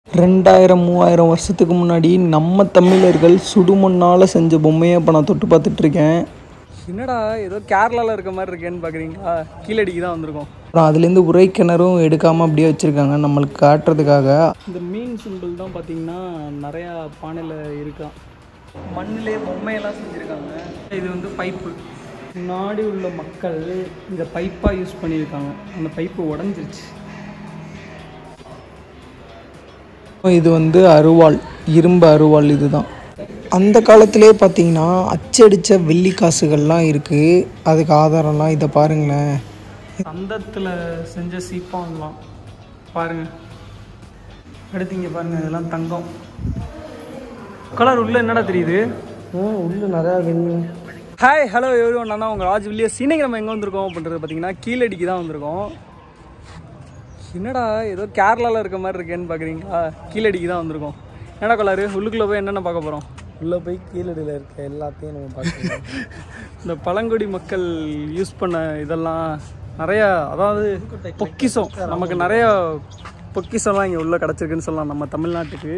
ரெண்டாயிரம் மூவாயிரம் வருஷத்துக்கு முன்னாடி நம்ம தமிழர்கள் சுடுமண்ணால் செஞ்ச பொம்மையை இப்போ நான் தொட்டு பார்த்துட்டு இருக்கேன் என்னடா ஏதோ கேரளாவில் இருக்க மாதிரி இருக்கேன்னு பார்க்குறீங்களா கீழடிக்கு தான் வந்திருக்கோம் அப்புறம் அதுலேருந்து உரை கிணறும் எடுக்காமல் அப்படியே வச்சுருக்காங்க நம்மளுக்கு காட்டுறதுக்காக இந்த மீன் சிம்பிள் தான் பார்த்தீங்கன்னா நிறையா பானையில் இருக்கான் மண்ணிலே பொம்மையெல்லாம் செஞ்சுருக்காங்க இது வந்து பைப்பு முன்னாடி உள்ள மக்கள் இந்த பைப்பாக யூஸ் பண்ணியிருக்காங்க அந்த பைப்பு உடஞ்சிருச்சு இது வந்து அருவாள் இரும்பு அருவாள் இதுதான் அந்த காலத்திலே பார்த்தீங்கன்னா அச்சடித்த வெள்ளி காசுகள்லாம் இருக்குது அதுக்கு ஆதாரம்லாம் இதை பாருங்களேன் சந்தத்தில் செஞ்ச சீப்பாங்கலாம் பாருங்க அடுத்து இங்கே பாருங்க இதெல்லாம் தங்கம் கலர் உள்ள என்னடா தெரியுது உள்ள நிறையா வெள்ளி ஹாய் ஹலோ எவ்ரி ஒன் நான் தான் உங்கள் ராஜ் வில்லியஸ் இன்னைக்கு நம்ம எங்கே வந்திருக்கோம் அப்படின்றது பார்த்தீங்கன்னா கீழடிக்கு தான் வந்திருக்கோம் என்னடா ஏதோ கேரளாவில் இருக்க மாதிரி இருக்கேன்னு பார்க்குறீங்களா கீழடிக்கு தான் வந்திருக்கோம் என்னடா கலரு உள்ளுக்குள்ளே போய் என்னென்ன பார்க்க போகிறோம் உள்ளே போய் கீழடியில் இருக்க எல்லாத்தையும் நம்ம பார்க்கலாம் இந்த பழங்குடி மக்கள் யூஸ் பண்ண இதெல்லாம் நிறையா அதாவது பொக்கிஷம் நமக்கு நிறைய பொக்கிஷம்லாம் இங்கே உள்ள கிடச்சிருக்குன்னு சொல்லலாம் நம்ம தமிழ்நாட்டுக்கு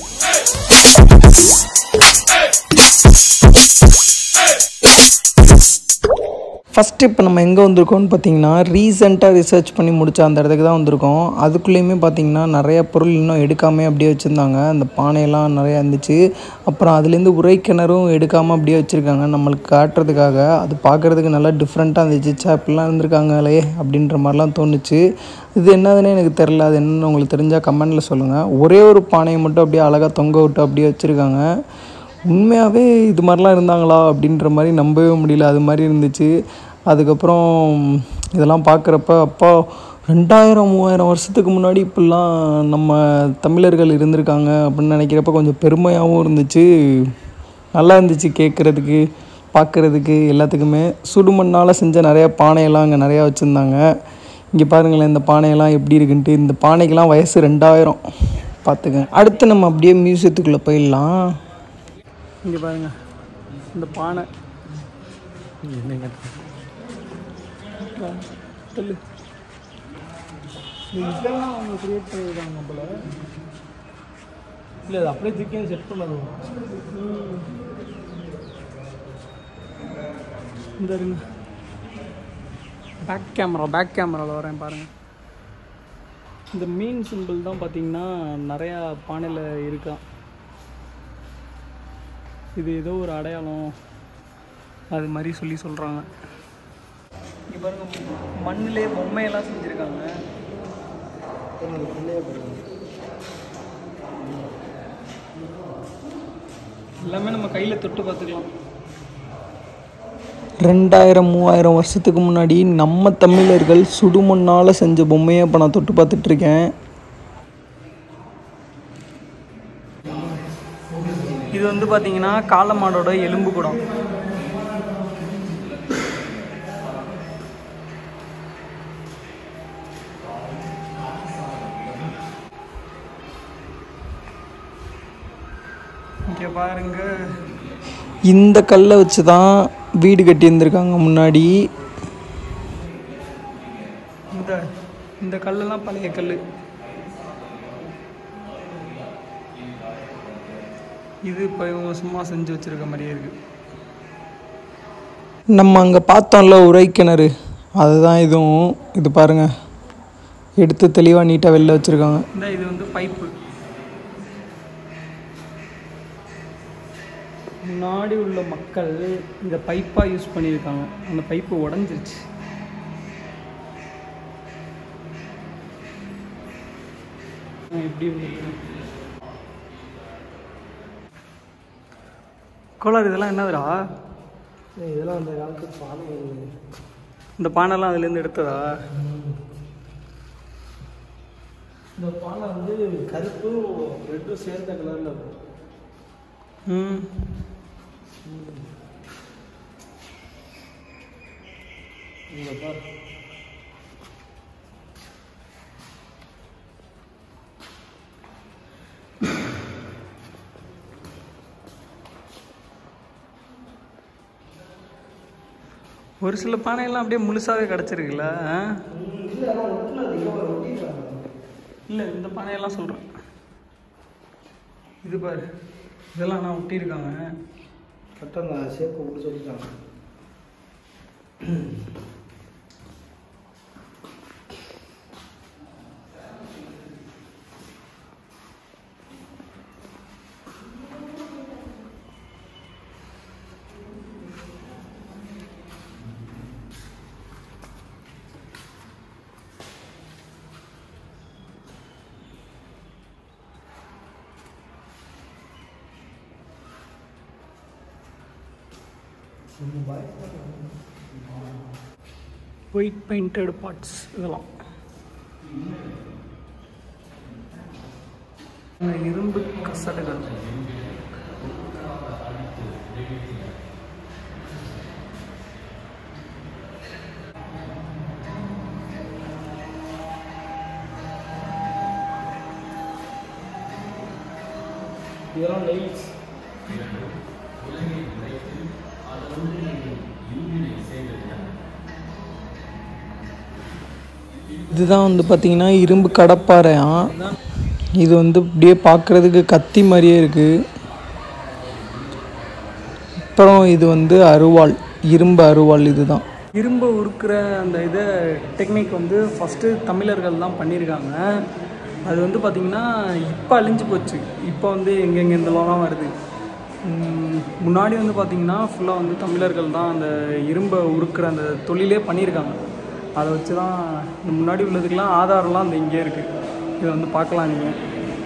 ஃபஸ்ட்டு இப்போ நம்ம எங்கே வந்திருக்கோம்னு பார்த்தீங்கன்னா ரீசெண்டாக ரிசர்ச் பண்ணி முடிச்ச அந்த இடத்துக்கு தான் வந்திருக்கோம் அதுக்குள்ளேயுமே பார்த்தீங்கன்னா நிறைய பொருள் இன்னும் எடுக்காமல் அப்படியே வச்சுருந்தாங்க அந்த பானையெல்லாம் நிறையா இருந்துச்சு அப்புறம் அதுலேருந்து உரை கிணறும் எடுக்காமல் அப்படியே வச்சுருக்காங்க நம்மளுக்கு காட்டுறதுக்காக அது பார்க்குறதுக்கு நல்லா டிஃப்ரெண்ட்டாக இருந்துச்சு சே இப்படிலாம் இருந்திருக்காங்களே அப்படின்ற மாதிரிலாம் தோணுச்சு இது என்னதுன்னு எனக்கு தெரில அது என்னன்னு உங்களுக்கு தெரிஞ்சால் கமெண்டில் சொல்லுங்கள் ஒரே ஒரு பானையை மட்டும் அப்படியே அழகாக தொங்க விட்டு அப்படியே வச்சுருக்காங்க உண்மையாகவே இது மாதிரிலாம் இருந்தாங்களா அப்படின்ற மாதிரி நம்பவே முடியல அது மாதிரி இருந்துச்சு அதுக்கப்புறம் இதெல்லாம் பார்க்குறப்ப அப்பா ரெண்டாயிரம் மூவாயிரம் வருஷத்துக்கு முன்னாடி இப்படிலாம் நம்ம தமிழர்கள் இருந்திருக்காங்க அப்படின்னு நினைக்கிறப்ப கொஞ்சம் பெருமையாகவும் இருந்துச்சு நல்லா இருந்துச்சு கேட்குறதுக்கு பார்க்குறதுக்கு எல்லாத்துக்குமே சுடுமண்ணால் செஞ்ச நிறையா பானையெல்லாம் அங்கே நிறையா வச்சுருந்தாங்க இங்கே பாருங்களேன் இந்த பானையெல்லாம் எப்படி இருக்குன்ட்டு இந்த பானைக்கெல்லாம் வயசு ரெண்டாயிரம் பார்த்துக்க அடுத்து நம்ம அப்படியே மியூசியத்துக்குள்ளே போயிடலாம் இங்கே பாருங்க இந்த பானை சொல்லு இதெல்லாம் அவங்க கிரியேட் பண்ணியிருக்காங்க போல இல்லை அது அப்படியே தூக்கி செட் பண்ணது இந்த இருங்க பேக் கேமரா பேக் கேமராவில் வரேன் பாருங்கள் இந்த மீன் சிம்பிள் தான் பார்த்தீங்கன்னா நிறையா பானையில் இருக்கா இது ஏதோ ஒரு அடையாளம் அது மாதிரி சொல்லி சொல்கிறாங்க இங்கே பாருங்க மண்ணிலே பொம்மையெல்லாம் செஞ்சுருக்காங்க எல்லாமே நம்ம கையில் தொட்டு பார்த்துக்கலாம் ரெண்டாயிரம் மூவாயிரம் வருஷத்துக்கு முன்னாடி நம்ம தமிழர்கள் சுடுமண்ணால் செஞ்ச பொம்மையை இப்போ நான் தொட்டு பார்த்துட்டு இருக்கேன் இது வந்து பார்த்தீங்கன்னா காளமாடோட எலும்பு குடம் இங்கே பாருங்க இந்த கல்லை வச்சு தான் வீடு கட்டியிருந்திருக்காங்க முன்னாடி இந்த இந்த கல்லெல்லாம் பழைய கல் இது இப்போ இவங்க சும்மா செஞ்சு வச்சிருக்க மாதிரியே இருக்குது நம்ம அங்கே பார்த்தோம்ல உரை கிணறு அதுதான் இதுவும் இது பாருங்க எடுத்து தெளிவாக நீட்டாக வெளில வச்சுருக்காங்க இந்த இது வந்து பைப்பு முன்னாடி உள்ள மக்கள் இந்த பைப்பாக யூஸ் பண்ணியிருக்காங்க அந்த பைப்பு உடஞ்சிருச்சு எப்படி கோளாறு இதெல்லாம் என்னதுடா இதெல்லாம் அந்த காலத்து பானை இந்த பானைலாம் அதுலேருந்து எடுத்ததா இந்த பானை வந்து கருப்பும் ரெட்டும் சேர்ந்த கலரில் இருக்கும் ம் இங்கே பாரு ஒரு சில பானையெல்லாம் அப்படியே முழுசாவே கிடச்சிருக்குல்ல இல்லை இந்த பானையெல்லாம் சொல்கிறேன் இது பாரு இதெல்லாம் நான் ஒட்டியிருக்காங்க கரெக்டாக அந்த ஷேப்பை விட்டு சொல்லிட்டாங்க ஒயிட் பெயிண்டட் பார்ட்ஸ் இதெல்லாம் இந்த இரும்பு கசடுகள் இதெல்லாம் லைட்ஸ் இதுதான் வந்து பார்த்தீங்கன்னா இரும்பு கடப்பாறையாம் இது வந்து அப்படியே பார்க்குறதுக்கு கத்தி மாதிரியே இருக்குது அப்புறம் இது வந்து அருவாள் இரும்பு அருவாள் இதுதான் இரும்பு உருக்குற அந்த இதை டெக்னிக் வந்து ஃபஸ்ட்டு தமிழர்கள் தான் பண்ணியிருக்காங்க அது வந்து பார்த்திங்கன்னா இப்போ அழிஞ்சு போச்சு இப்போ வந்து எங்கெங்கே இருந்தெல்லாம் வருது உம், முன்னாடி வந்து பார்த்திங்கன்னா ஃபுல்லாக வந்து தமிழர்கள் தான் அந்த இரும்பை உருக்குற அந்த தொழிலே பண்ணியிருக்காங்க அதை வச்சு தான் இந்த முன்னாடி உள்ளதுக்கெல்லாம் ஆதாரம்லாம் அந்த இங்கே இருக்குது இதை வந்து பார்க்கலாம் நீங்கள்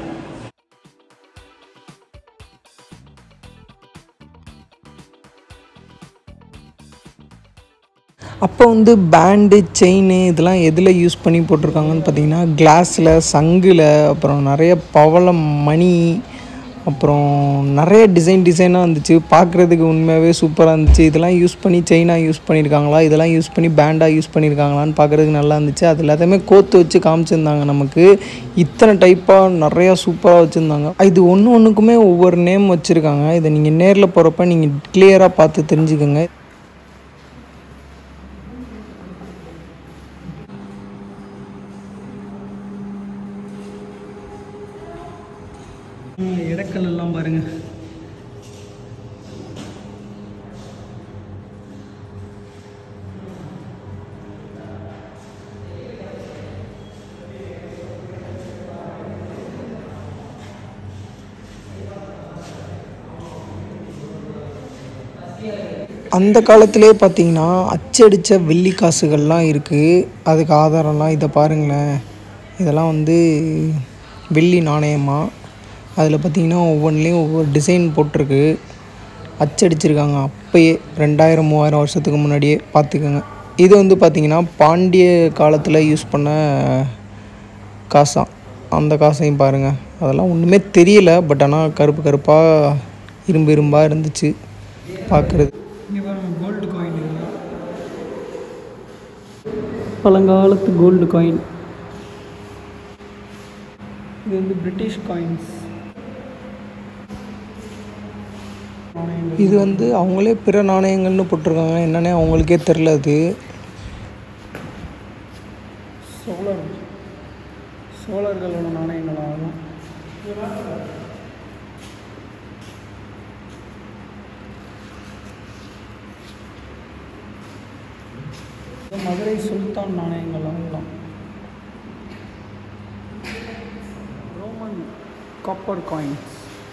அப்போ வந்து பேண்டு செயின் இதெல்லாம் எதில் யூஸ் பண்ணி போட்டிருக்காங்கன்னு பார்த்தீங்கன்னா கிளாஸில் சங்கில் அப்புறம் நிறைய பவளம் மணி அப்புறம் நிறைய டிசைன் டிசைனாக இருந்துச்சு பார்க்குறதுக்கு உண்மையாகவே சூப்பராக இருந்துச்சு இதெல்லாம் யூஸ் பண்ணி செயினாக யூஸ் பண்ணியிருக்காங்களா இதெல்லாம் யூஸ் பண்ணி பேண்டாக யூஸ் பண்ணியிருக்காங்களான்னு பார்க்குறதுக்கு நல்லா இருந்துச்சு அது எல்லாத்தையுமே கோத்து வச்சு காமிச்சிருந்தாங்க நமக்கு இத்தனை டைப்பாக நிறையா சூப்பராக வச்சுருந்தாங்க இது ஒன்று ஒன்றுக்குமே ஒவ்வொரு நேம் வச்சுருக்காங்க இதை நீங்கள் நேரில் போகிறப்ப நீங்கள் கிளியராக பார்த்து தெரிஞ்சுக்கோங்க இடக்கல் எல்லாம் பாருங்கள் அந்த காலத்திலே பார்த்தீங்கன்னா அச்சடித்த வெள்ளி காசுகள்லாம் இருக்குது அதுக்கு ஆதாரம்லாம் இதை பாருங்களேன் இதெல்லாம் வந்து வெள்ளி நாணயமா அதில் பார்த்தீங்கன்னா ஒவ்வொன்றுலேயும் ஒவ்வொரு டிசைன் போட்டிருக்கு அச்சடிச்சிருக்காங்க அப்பயே ரெண்டாயிரம் மூவாயிரம் வருஷத்துக்கு முன்னாடியே பார்த்துக்கோங்க இது வந்து பார்த்திங்கன்னா பாண்டிய காலத்தில் யூஸ் பண்ண காசாம் அந்த காசையும் பாருங்கள் அதெல்லாம் ஒன்றுமே தெரியல பட் ஆனால் கருப்பு கருப்பாக இரும்பு இரும்பாக இருந்துச்சு பார்க்குறது இங்கே பாருங்க கோல்டு காயின் பழங்காலத்து கோல்டு காயின் இது வந்து பிரிட்டிஷ் காயின்ஸ் இது வந்து அவங்களே பிற நாணயங்கள்னு போட்டிருக்காங்க என்னன்னே அவங்களுக்கே தெரில அது சோழர் சோழர்களோட நாணயங்கள் ஆகும் இது மதுரை சுல்தான் நாணயங்கள் ஆகலாம் ரோமன் காப்பர் காயின்ஸ்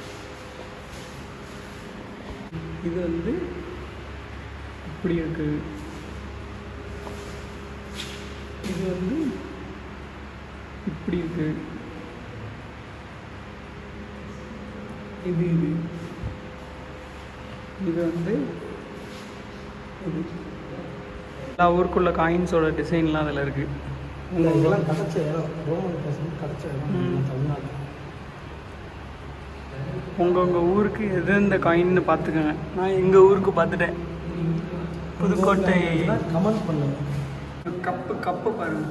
இது வந்து இப்படி இருக்கு இது வந்து இப்படி இருக்கு இது இது இது வந்து இது எல்லா ஊருக்குள்ள காயின்ஸோட டிசைன்லாம் அதில் இருக்கு இதெல்லாம் கிடச்ச இடம் ரோமன் பசங்க கிடச்ச ம். தமிழ்நாட்டில் உங்கவுங்க ஊருக்கு எது இந்த காயின்னு பார்த்துக்கோங்க நான் எங்கள் ஊருக்கு பார்த்துட்டேன் புதுக்கோட்டை கமெண்ட் பண்ணுங்க கப்பு கப்பு பாருங்க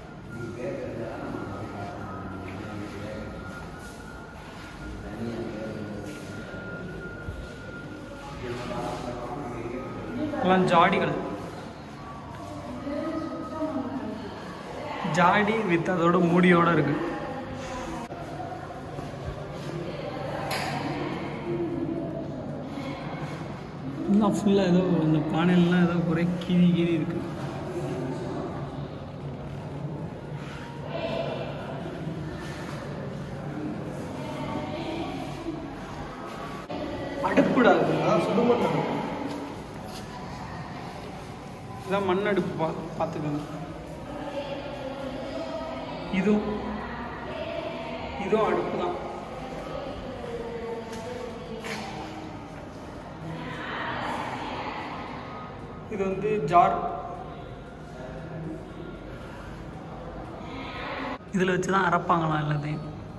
எல்லாம் ஜாடிகள் ஜாடி வித் அதோட மூடியோட இருக்கு எல்லாம் ஃபுல்லாக ஏதோ அந்த பானையிலலாம் ஏதோ ஒரே கீறி கீறி இருக்கு அடுப்புடா இது. இதான் மண் அடுப்பு பா பார்த்துக்கோங்க இதுவும் இதுவும் அடுப்பு தான் இது வந்து ஜார் இதில் வச்சு தான் அரைப்பாங்களாம் எல்லாத்தையும்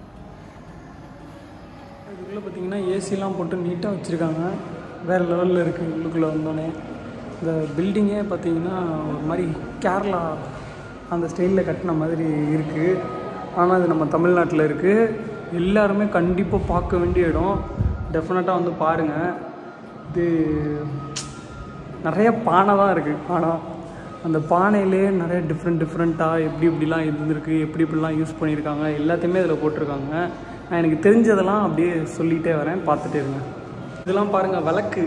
இதுக்குள்ளே பார்த்தீங்கன்னா ஏசிலாம் போட்டு நீட்டாக வச்சுருக்காங்க வேறு லெவலில் இருக்குது உள்ளுக்குள்ளே வந்தோடனே இந்த பில்டிங்கே பார்த்தீங்கன்னா ஒரு மாதிரி கேரளா அந்த ஸ்டைலில் கட்டின மாதிரி இருக்குது ஆனால் அது நம்ம தமிழ்நாட்டில் இருக்குது எல்லாருமே கண்டிப்பாக பார்க்க வேண்டிய இடம் டெஃபினட்டாக வந்து பாருங்கள் இது நிறைய பானை தான் இருக்குது ஆனால் அந்த பானையிலே நிறைய டிஃப்ரெண்ட் டிஃப்ரெண்ட்டாக எப்படி இப்படிலாம் இருந்திருக்கு எப்படி இப்படிலாம் யூஸ் பண்ணியிருக்காங்க எல்லாத்தையுமே இதில் போட்டிருக்காங்க நான் எனக்கு தெரிஞ்சதெல்லாம் அப்படியே சொல்லிகிட்டே வரேன் பார்த்துட்டே இருங்க இதெல்லாம் பாருங்கள் விளக்கு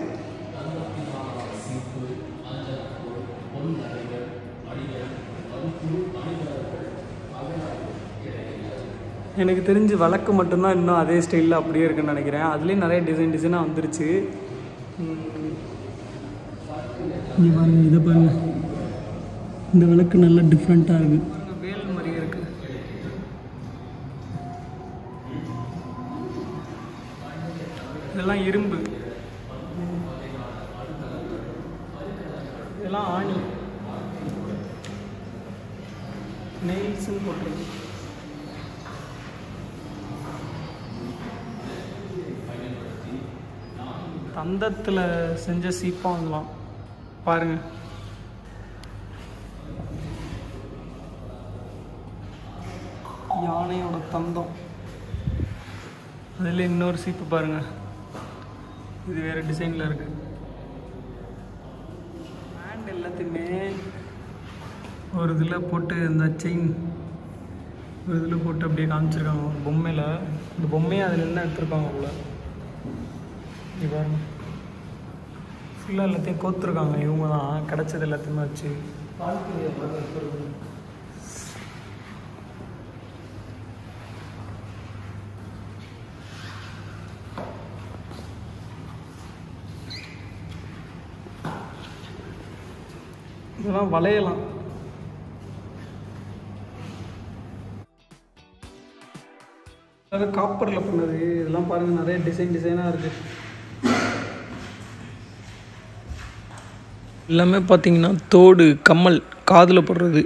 எனக்கு தெரிஞ்சு விளக்கு மட்டும்தான் இன்னும் அதே ஸ்டைலில் அப்படியே இருக்குன்னு நினைக்கிறேன் அதுலேயும் நிறைய டிசைன் டிசைனாக வந்துருச்சு இங்கே பாருங்க இதை பாருங்க இந்த விளக்கு நல்லா டிஃப்ரெண்ட்டாக இருக்கு வேல் மாதிரியே இருக்கு இதெல்லாம் இரும்பு இதெல்லாம் ஆணி நெயில்ஸ்ன்னு போட்டிருக்கு தந்தத்தில் செஞ்ச சீப்பாங்கலாம் பாருங்க யானையோட தந்தம் அதில் இன்னொரு சீப்பு பாருங்க இது வேற டிசைனில் இருக்கு ஹேண்ட் எல்லாத்தையுமே ஒரு இதில் போட்டு இந்த செயின் ஒரு இதில் போட்டு அப்படியே காமிச்சிருக்காங்க ஒரு பொம்மையில் இந்த பொம்மையை அதில் என்ன எடுத்திருக்காங்க போல இங்கே பாருங்க ஃபுல்லாக எல்லாத்தையும் கோத்துருக்காங்க இவங்க தான் கிடச்சது எல்லாத்தையுமே வச்சு இதெல்லாம் வளையலாம் அதாவது காப்பரில் பண்ணது இதெல்லாம் பாருங்கள் நிறைய டிசைன் டிசைனாக இருக்குது எல்லாமே பார்த்தீங்கன்னா தோடு கம்மல் காதில் போடுறது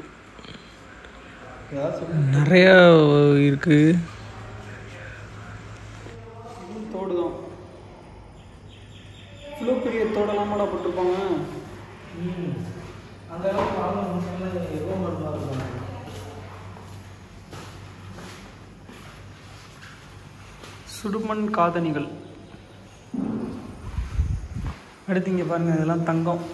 நிறையா இருக்குது தோடு தான் இவ்வளோ பெரிய தோடெல்லாம் மாடா போட்டிருப்பாங்க அந்த அளவுக்கு சுடுமண் காதணிகள் அடுத்து இங்கே பாருங்கள் இதெல்லாம் தங்கம்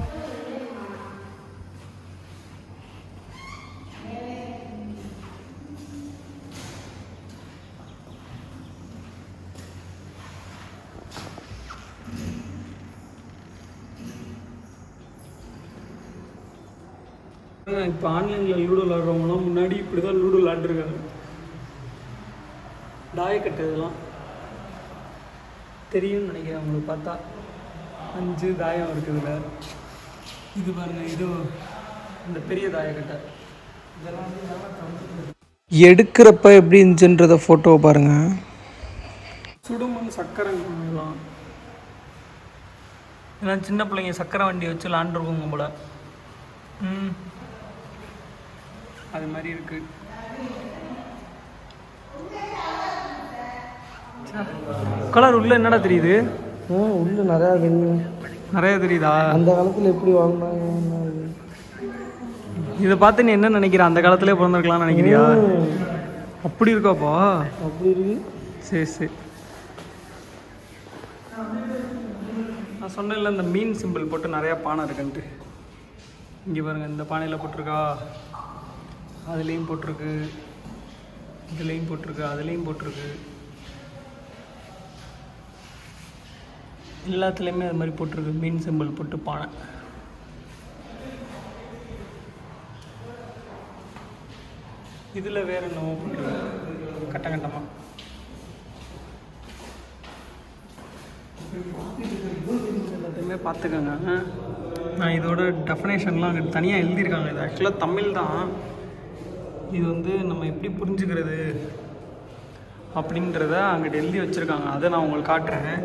இப்போ ஆன்லைனில் லூடோ விளாட்றவங்களாம் முன்னாடி இப்படி தான் லூடோ விளாண்டுருக்காங்க தாயக்கட்டு இதெல்லாம் தெரியும்னு நினைக்கிறேன் உங்களுக்கு பார்த்தா அஞ்சு தாயம் இருக்குது இதில் இது பாருங்க இது இந்த பெரிய தாயக்கட்டை இதெல்லாம் வந்து நல்லா எடுக்கிறப்ப எப்படி இருந்துச்சுன்றத ஃபோட்டோவை பாருங்கள் சுடுமண் சக்கரை இதெல்லாம் இதெல்லாம் சின்ன பிள்ளைங்க சக்கரை வண்டி வச்சு விளாண்டுருக்குங்க போல ம் அது மாதிரி இருக்கு கலர் உள்ள என்னடா தெரியுது உள்ள நிறையா இருக்கு நிறைய தெரியுதா அந்த காலத்தில் எப்படி வாழ்ந்தாங்க என்ன இது? இதை பார்த்து நீ என்ன நினைக்கிற அந்த காலத்திலே பிறந்திருக்கலாம்னு நினைக்கிறியா அப்படி இருக்காப்பா அப்படி இருக்கு சரி சரி நான் சொன்னேன்ல இந்த மீன் சிம்பிள் போட்டு நிறையா பானை இருக்குன்ட்டு இங்கே பாருங்க இந்த பானையில் போட்டிருக்கா அதுலேயும் போட்டிருக்கு இதுலேயும் போட்டிருக்கு அதுலேயும் போட்டிருக்கு எல்லாத்துலேயுமே அது மாதிரி போட்டிருக்கு மீன் சிம்பிள் போட்டு பானை இதில் வேற என்னவோ போட்டிருக்கு கட்ட கட்டமாக எல்லாத்தையுமே பார்த்துக்கோங்க நான் இதோட டெஃபனேஷன்லாம் அங்கே தனியாக எழுதியிருக்காங்க இது ஆக்சுவலாக தமிழ் தான் இது வந்து நம்ம எப்படி புரிஞ்சுக்கிறது அப்படின்றத அங்கிட்ட எழுதி வச்சுருக்காங்க அதை நான் உங்களுக்கு காட்டுறேன்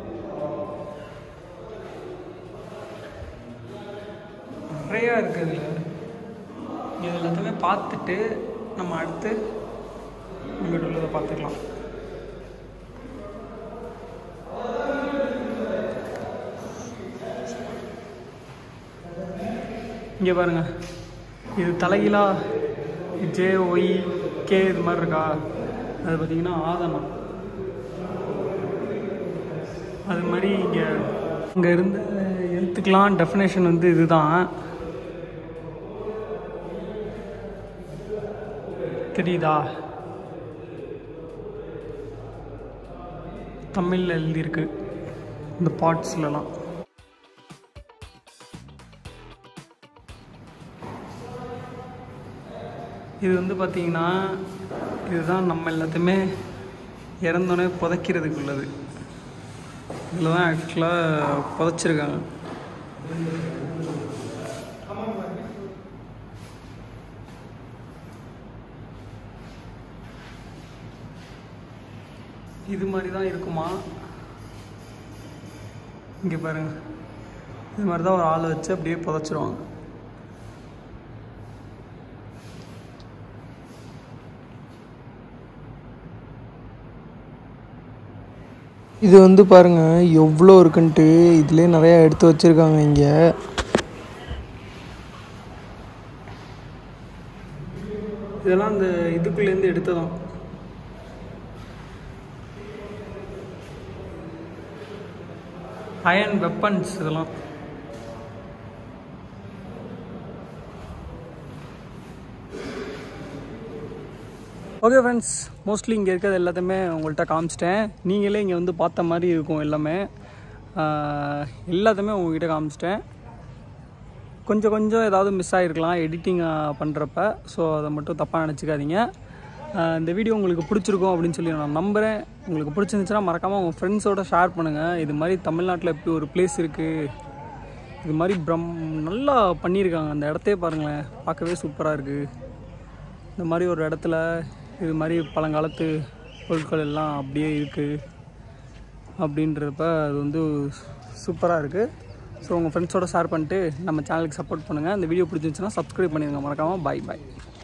நிறையா இருக்குது இதில் இது எல்லாத்தையுமே பார்த்துட்டு நம்ம அடுத்து இங்கிட்ட உள்ளதை பார்த்துக்கலாம் இங்கே பாருங்க இது தலைகீழா ஜே ஒய் கே இது மாதிரி இருக்கா அது பார்த்தீங்கன்னா ஆதனம் அது மாதிரி இங்கே இங்கே இருந்து எழுத்துக்கலாம் டெஃபினேஷன் வந்து இதுதான் தெரியுதா தமிழில் எழுதியிருக்கு இந்த பார்ட்ஸ்லலாம் இது வந்து பார்த்திங்கன்னா இதுதான் நம்ம எல்லாத்தையுமே இறந்தோடனே புதைக்கிறதுக்கு உள்ளது இதில் தான் ஆக்சுவலாக புதைச்சிருக்காங்க இது மாதிரி தான் இருக்குமா இங்கே பாருங்க இது மாதிரி தான் ஒரு ஆளை வச்சு அப்படியே புதைச்சிருவாங்க இது வந்து பாருங்க எவ்வளோ இருக்குன்ட்டு இதுலேயே நிறையா எடுத்து வச்சுருக்காங்க இங்கே இதெல்லாம் அந்த இதுக்குள்ளேருந்து எடுத்ததான் அயன் வெப்பன்ஸ் இதெல்லாம் ஓகே ஃப்ரெண்ட்ஸ் மோஸ்ட்லி இங்கே இருக்கிறது எல்லாத்தையுமே உங்கள்கிட்ட காமிச்சிட்டேன் நீங்களே இங்கே வந்து பார்த்த மாதிரி இருக்கும் எல்லாமே ஆஹ் எல்லாத்தையுமே உங்ககிட்ட காமிச்சிட்டேன் கொஞ்சம் கொஞ்சம் ஏதாவது மிஸ் ஆகிருக்கலாம் எடிட்டிங் பண்ணுறப்ப ஸோ அதை மட்டும் தப்பாக நினச்சிக்காதீங்க ஆஹ் இந்த வீடியோ உங்களுக்கு பிடிச்சிருக்கும் அப்படின்னு சொல்லி நான் நம்புகிறேன் உங்களுக்கு பிடிச்சிருந்துச்சுன்னா மறக்காமல் உங்கள் ஃப்ரெண்ட்ஸோட ஷேர் பண்ணுங்கள் இது மாதிரி தமிழ்நாட்டில் எப்படி ஒரு பிளேஸ் இருக்குது இது மாதிரி பிரம் நல்லா பண்ணியிருக்காங்க அந்த இடத்தையே பாருங்களேன் பார்க்கவே சூப்பராக இருக்குது இந்த மாதிரி ஒரு இடத்துல இது மாதிரி பழங்காலத்து பொருட்கள் எல்லாம் அப்படியே இருக்குது அப்படின்றப்ப அது வந்து சூப்பராக இருக்குது ஸோ உங்கள் ஃப்ரெண்ட்ஸோட ஷேர் பண்ணிட்டு நம்ம சேனலுக்கு சப்போர்ட் பண்ணுங்கள் இந்த வீடியோ பிடிச்சிருந்துச்சுன்னா சப்ஸ்கிரைப் பண்ணிடுங்க மறக்காமல் பாய் பாய்